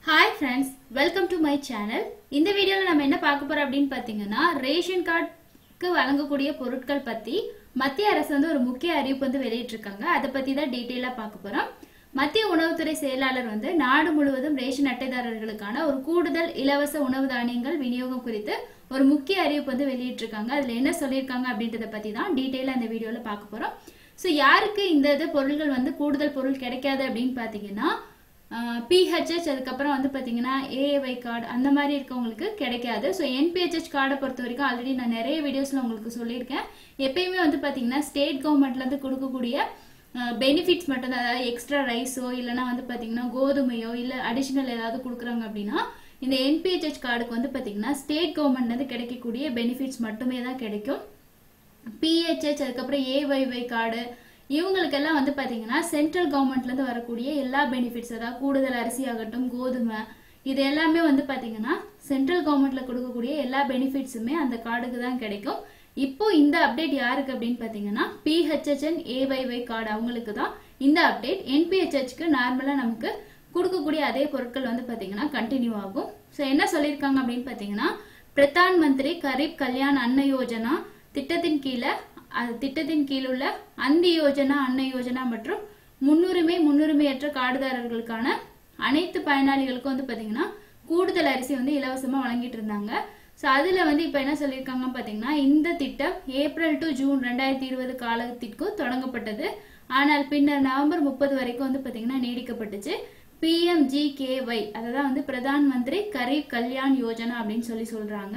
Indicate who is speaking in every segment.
Speaker 1: hi friends welcome to my channel இந்த வீடியோவில் நம்ம என்ன பார்க்க போறோம் அப்படின்னு பார்த்தீங்கன்னா ரேஷன் கார்டுக்கு வழங்கக்கூடிய பொருட்கள் பற்றி மத்திய அரசு வந்து ஒரு முக்கிய அறிவிப்பு வந்து வெளியிட்டிருக்காங்க அதை பற்றி தான் டீட்டெயிலாக பார்க்க போகிறோம் மத்திய உணவுத்துறை செயலாளர் வந்து நாடு முழுவதும் ரேஷன் அட்டைதாரர்களுக்கான ஒரு கூடுதல் இலவச உணவு தானியங்கள் விநியோகம் குறித்து ஒரு முக்கிய அறிவிப்பு வந்து வெளியிட்டிருக்காங்க அதில் என்ன சொல்லியிருக்காங்க அப்படின்றத பற்றி தான் டீட்டெயிலாக இந்த வீடியோவில் பார்க்க போகிறோம் ஸோ யாருக்கு இந்த இது பொருள்கள் வந்து கூடுதல் பொருள் கிடைக்காது அப்படின்னு பார்த்தீங்கன்னா பிஹெச்ஹெச் அதுக்கப்புறம் வந்து பார்த்தீங்கன்னா ஏஏஒய் கார்டு அந்த மாதிரி இருக்கவங்களுக்கு கிடைக்காது ஸோ என்பிஹெச்ஹெச் கார்டை பொறுத்த வரைக்கும் ஆல்ரெடி நான் நிறைய வீடியோஸில் உங்களுக்கு சொல்லியிருக்கேன் எப்பயுமே வந்து பார்த்தீங்கன்னா ஸ்டேட் கவர்மெண்ட்லேருந்து கொடுக்கக்கூடிய பெனிஃபிட்ஸ் மட்டும் தான் அதாவது எக்ஸ்ட்ரா ரைஸோ இல்லைனா வந்து பார்த்தீங்கன்னா கோதுமையோ இல்லை அடிஷ்னல் ஏதாவது கொடுக்குறாங்க அப்படின்னா இந்த என்பிஹெச்ஹெச் கார்டுக்கு வந்து பார்த்தீங்கன்னா ஸ்டேட் கவர்மெண்ட்லேருந்து கிடைக்கக்கூடிய பெனிஃபிட்ஸ் மட்டுமே தான் கிடைக்கும் பிஹெச்ஹெச் அதுக்கப்புறம் ஏஒய்ஒய் கார்டு இவங்களுக்கெல்லாம் வந்து பார்த்தீங்கன்னா சென்ட்ரல் கவர்மெண்ட்லேருந்து வரக்கூடிய எல்லா பெனிஃபிட்ஸ் அதாவது கூடுதல் அரிசி ஆகட்டும் கோதுமை இது எல்லாமே வந்து பார்த்தீங்கன்னா சென்ட்ரல் கவர்மெண்ட்டில் கொடுக்கக்கூடிய எல்லா பெனிஃபிட்ஸுமே அந்த கார்டுக்கு தான் கிடைக்கும் இப்போ இந்த அப்டேட் யாருக்கு அப்படின்னு பார்த்தீங்கன்னா பிஹெச்ஹெச்என் ஏஒய்ஒய் கார்டு அவங்களுக்கு தான் இந்த அப்டேட் என்பிஹெச்ஹெச்க்கு நார்மலாக நமக்கு கொடுக்கக்கூடிய அதே பொருட்கள் வந்து பார்த்தீங்கன்னா கண்டினியூ ஆகும் ஸோ என்ன சொல்லியிருக்காங்க அப்படின்னு பார்த்தீங்கன்னா பிரதான் மந்திரி கரீப் கல்யாண் அன்ன யோஜனா திட்டத்தின் கீழே அது திட்டத்தின் கீழ் உள்ள அந்தி யோஜனா அன்ன யோஜனா மற்றும் முன்னுரிமை முன்னுரிமையற்ற கார்டுதாரர்களுக்கான அனைத்து பயனாளிகளுக்கும் வந்து பார்த்தீங்கன்னா கூடுதல் அரிசி வந்து இலவசமாக வழங்கிட்டு இருந்தாங்க ஸோ அதில் வந்து இப்போ என்ன சொல்லியிருக்காங்க பார்த்தீங்கன்னா இந்த திட்டம் ஏப்ரல் டு ஜூன் ரெண்டாயிரத்தி இருபது காலத்திற்கு தொடங்கப்பட்டது ஆனால் பின்னர் நவம்பர் முப்பது வரைக்கும் வந்து பார்த்தீங்கன்னா நீடிக்கப்பட்டுச்சு பிஎம்ஜிகேஒய் அதான் வந்து பிரதான் மந்திரி கரீப் கல்யாண் யோஜனா அப்படின்னு சொல்லி சொல்றாங்க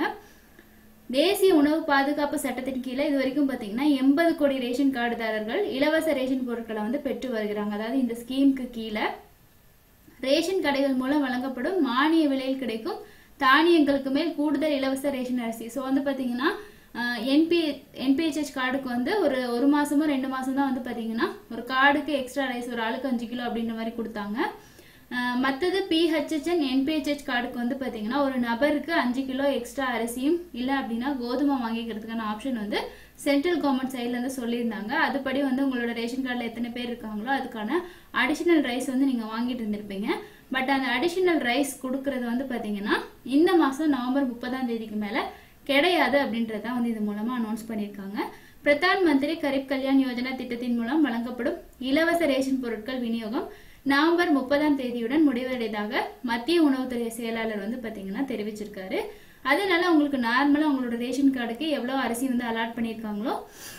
Speaker 1: தேசிய உணவு பாதுகாப்பு சட்டத்தின் கீழே இது வரைக்கும் பார்த்தீங்கன்னா எண்பது கோடி ரேஷன் கார்டுதாரர்கள் இலவச ரேஷன் பொருட்களை வந்து பெற்று வருகிறாங்க அதாவது இந்த ஸ்கீமுக்கு கீழே ரேஷன் கடைகள் மூலம் வழங்கப்படும் மானிய விலையில் கிடைக்கும் தானியங்களுக்கு மேல் கூடுதல் இலவச ரேஷன் அரிசி ஸோ வந்து பார்த்தீங்கன்னா என்பி என்பிஹெச்ஹெச் கார்டுக்கு வந்து ஒரு ஒரு மாசமோ ரெண்டு மாசம் தான் வந்து பார்த்தீங்கன்னா ஒரு கார்டுக்கு எக்ஸ்ட்ரா ரைஸ் ஒரு ஆளுக்கு அஞ்சு கிலோ அப்படின்ற மாதிரி கொடுத்தாங்க மற்றது பிஹெச்ஹெச்என் என்பிஹெச்ஹெச் கார்டுக்கு வந்து பார்த்தீங்கன்னா ஒரு நபருக்கு அஞ்சு கிலோ எக்ஸ்ட்ரா அரிசியும் இல்லை அப்படின்னா கோதுமை வாங்கிக்கிறதுக்கான ஆப்ஷன் வந்து சென்ட்ரல் கவர்மெண்ட் சைட்லேருந்து சொல்லியிருந்தாங்க அதுபடி வந்து உங்களோட ரேஷன் கார்டில் எத்தனை பேர் இருக்காங்களோ அதுக்கான அடிஷ்னல் ரைஸ் வந்து நீங்கள் வாங்கிட்டு இருந்திருப்பீங்க பட் அந்த அடிஷ்னல் ரைஸ் கொடுக்கறது வந்து பார்த்தீங்கன்னா இந்த மாதம் நவம்பர் முப்பதாம் தேதிக்கு மேலே கிடையாது அப்படின்றத வந்து இது மூலமாக அனௌன்ஸ் பண்ணியிருக்காங்க பிரதான் மந்திரி கரீப் கல்யாண் யோஜனா திட்டத்தின் மூலம் வழங்கப்படும் இலவச ரேஷன் பொருட்கள் விநியோகம் நவம்பர் முப்பதாம் தேதியுடன் முடிவடையதாக மத்திய உணவுத்துறை செயலாளர் வந்து பார்த்தீங்கன்னா தெரிவிச்சிருக்காரு அதனால உங்களுக்கு நார்மலாக உங்களோட ரேஷன் கார்டுக்கு எவ்வளோ அரிசி வந்து அலாட் பண்ணியிருக்காங்களோ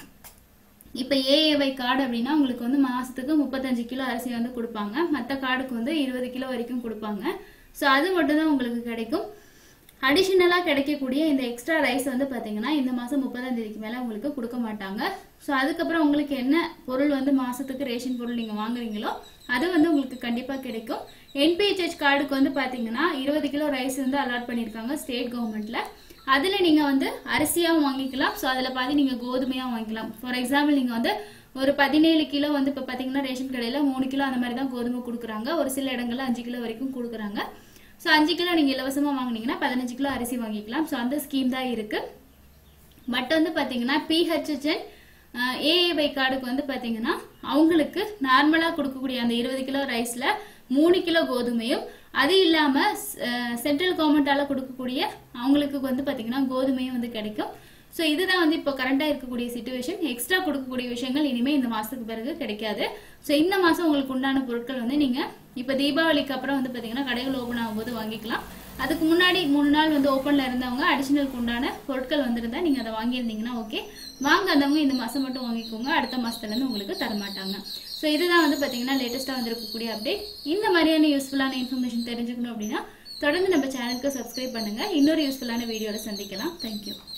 Speaker 1: இப்போ ஏஏவை கார்டு அப்படின்னா உங்களுக்கு வந்து மாதத்துக்கு முப்பத்தஞ்சு கிலோ அரிசி வந்து கொடுப்பாங்க மற்ற கார்டுக்கு வந்து இருபது கிலோ வரைக்கும் கொடுப்பாங்க ஸோ அது மட்டும்தான் உங்களுக்கு கிடைக்கும் அடிஷ்னலாக கிடைக்கக்கூடிய இந்த எக்ஸ்ட்ரா ரைஸ் வந்து பார்த்தீங்கன்னா இந்த மாதம் முப்பதாம் தேதிக்கு மேலே உங்களுக்கு கொடுக்க மாட்டாங்க ஸோ அதுக்கப்புறம் உங்களுக்கு என்ன பொருள் வந்து மாதத்துக்கு ரேஷன் பொருள் நீங்கள் வாங்குறீங்களோ அது வந்து உங்களுக்கு கண்டிப்பாக கிடைக்கும் என்பிஹெச்ஹெச் கார்டுக்கு வந்து பார்த்தீங்கன்னா இருபது கிலோ ரைஸ் வந்து அலாட் பண்ணியிருக்காங்க ஸ்டேட் கவர்மெண்ட்டில் அதில் நீங்கள் வந்து அரிசியாகவும் வாங்கிக்கலாம் ஸோ அதில் பாதி நீங்கள் கோதுமையாக வாங்கிக்கலாம் ஃபார் எக்ஸாம்பிள் நீங்கள் வந்து ஒரு பதினேழு கிலோ வந்து இப்போ பார்த்தீங்கன்னா ரேஷன் கடையில் மூணு கிலோ அந்த மாதிரி தான் கோதுமை கொடுக்குறாங்க ஒரு சில இடங்கள்ல அஞ்சு கிலோ வரைக்கும் கொடுக்குறாங்க ஸோ அஞ்சு கிலோ நீங்கள் இலவசமாக வாங்கினீங்கன்னா பதினஞ்சு கிலோ அரிசி வாங்கிக்கலாம் ஸோ அந்த ஸ்கீம் தான் இருக்குது பட் வந்து பார்த்தீங்கன்னா பிஹெச்ஹெச்என் ஏஏவை கார்டுக்கு வந்து பார்த்தீங்கன்னா அவங்களுக்கு நார்மலாக கொடுக்கக்கூடிய அந்த இருபது கிலோ ரைஸில் மூணு கிலோ கோதுமையும் அது இல்லாமல் சென்ட்ரல் கவர்மெண்டால் கொடுக்கக்கூடிய அவங்களுக்கு வந்து பார்த்தீங்கன்னா கோதுமையும் வந்து கிடைக்கும் ஸோ இதுதான் வந்து இப்போ கரண்டாக இருக்கக்கூடிய சுச்சுவேஷன் எக்ஸ்ட்ரா கொடுக்கக்கூடிய விஷயங்கள் இனிமேல் இந்த மாதத்துக்கு பிறகு கிடைக்காது ஸோ இந்த மாதம் உங்களுக்கு உண்டான பொருட்கள் வந்து நீங்கள் இப்போ தீபாவளிக்கு அப்புறம் வந்து பார்த்தீங்கன்னா கடைகள் ஓப்பன் ஆகும்போது வாங்கிக்கலாம் அதுக்கு முன்னாடி மூணு நாள் வந்து ஓப்பனில் இருந்தவங்க அடிஷ்னலுக்கு உண்டான பொருட்கள் வந்திருந்தா நீங்கள் அதை வாங்கியிருந்தீங்கன்னா ஓகே வாங்காதவங்க இந்த மாதம் மட்டும் வாங்கிக்கோங்க அடுத்த மாதத்துலேருந்து உங்களுக்கு தரமாட்டாங்க ஸோ இதுதான் வந்து பார்த்தீங்கன்னா லேட்டஸ்ட்டாக வந்திருக்கக்கூடிய அப்டேட் இந்த மாதிரியான யூஸ்ஃபுல்லான இன்ஃபர்மேஷன் தெரிஞ்சுக்கணும் அப்படின்னா தொடர்ந்து நம்ம சேனலுக்கு சப்ஸ்கிரைப் பண்ணுங்கள் இன்னொரு யூஸ்ஃபுல்லான வீடியோவில் சந்திக்கலாம் தேங்க்யூ